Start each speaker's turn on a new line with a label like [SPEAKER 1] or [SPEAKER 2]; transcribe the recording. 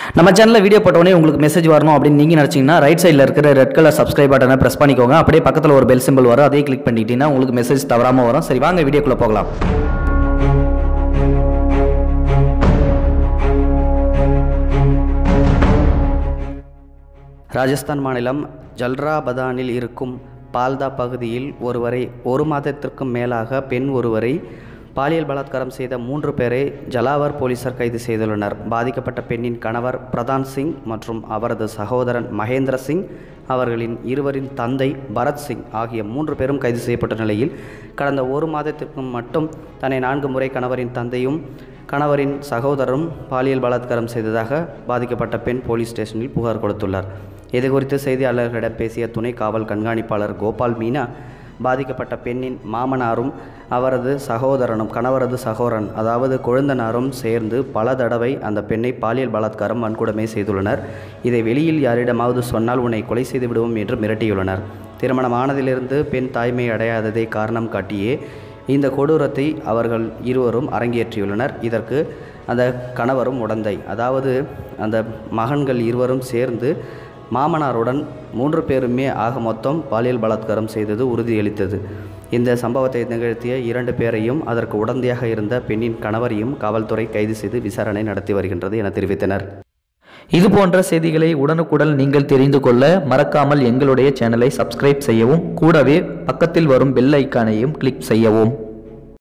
[SPEAKER 1] நம்ம சேனலில் வீடியோ போட்டோடனே உங்களுக்கு மெசேஜ் வரணும் அப்படின்னு நீங்கள் நினச்சிங்கன்னா ரைட் சைடில் இருக்கிற ரெட் கலர் சப்ஸ்கிரைப் பட்டனை ப்ரெஸ் பண்ணிக்கோங்க அப்படியே பக்கத்தில் ஒரு பெல் சிம்பிள் வரும் அதையும் கிளிக் பண்ணிக்கிட்டீங்கன்னா உங்களுக்கு மெசேஜ் தவறாமல் வரும் சரி வாங்க வீடியோக்குள்ளே போகலாம் ராஜஸ்தான் மாநிலம் ஜல்ராபதானில் இருக்கும் பால்தா பகுதியில் ஒருவரை ஒரு மாதத்திற்கும் மேலாக பெண் ஒருவரை பாலியல் பலாத்காரம் செய்த மூன்று பேரை ஜலாவர் போலீசார் கைது செய்துள்ளனர் பாதிக்கப்பட்ட பெண்ணின் கணவர் பிரதான் சிங் மற்றும் அவரது சகோதரன் மகேந்திர சிங் அவர்களின் இருவரின் தந்தை பரத் சிங் ஆகிய மூன்று பேரும் கைது செய்யப்பட்ட நிலையில் கடந்த ஒரு மாதத்திற்கு மட்டும் தன்னை நான்கு முறை கணவரின் தந்தையும் கணவரின் சகோதரரும் பாலியல் பலாத்காரம் செய்ததாக பாதிக்கப்பட்ட பெண் போலீஸ் ஸ்டேஷனில் புகார் கொடுத்துள்ளார் இதுகுறித்து செய்தியாளர்களிடம் பேசிய துணை காவல் கண்காணிப்பாளர் கோபால் மீனா பாதிக்கப்பட்ட பெண்ணின் மாமனாரும் அவரது சகோதரனும் கணவரது சகோதரன் அதாவது கொழுந்தனாரும் சேர்ந்து பல தடவை அந்த பெண்ணை பாலியல் பலாத்காரம் வன்கொடுமை செய்துள்ளனர் இதை வெளியில் யாரிடமாவது சொன்னால் உன்னை கொலை செய்து விடுவோம் என்று மிரட்டியுள்ளனர் திருமணமானதிலிருந்து பெண் தாய்மை அடையாததை காரணம் காட்டியே இந்த கொடூரத்தை அவர்கள் இருவரும் அரங்கேற்றியுள்ளனர் இதற்கு அந்த கணவரும் உடந்தை அதாவது அந்த மகன்கள் இருவரும் சேர்ந்து மாமனாருடன் மூன்று பேருமே ஆக மொத்தம் பாலியல் பலாத்காரம் செய்தது உறுதியளித்தது இந்த சம்பவத்தை நிகழ்த்திய இரண்டு பேரையும் அதற்கு உடந்தையாக இருந்த பெண்ணின் கணவரையும் காவல்துறை கைது செய்து விசாரணை நடத்தி வருகின்றது என தெரிவித்தனர் இது போன்ற செய்திகளை உடனுக்குடன் நீங்கள் தெரிந்து கொள்ள மறக்காமல் எங்களுடைய சேனலை சப்ஸ்கிரைப் செய்யவும் கூடவே பக்கத்தில் வரும் பெல் ஐக்கானையும் கிளிக் செய்யவும்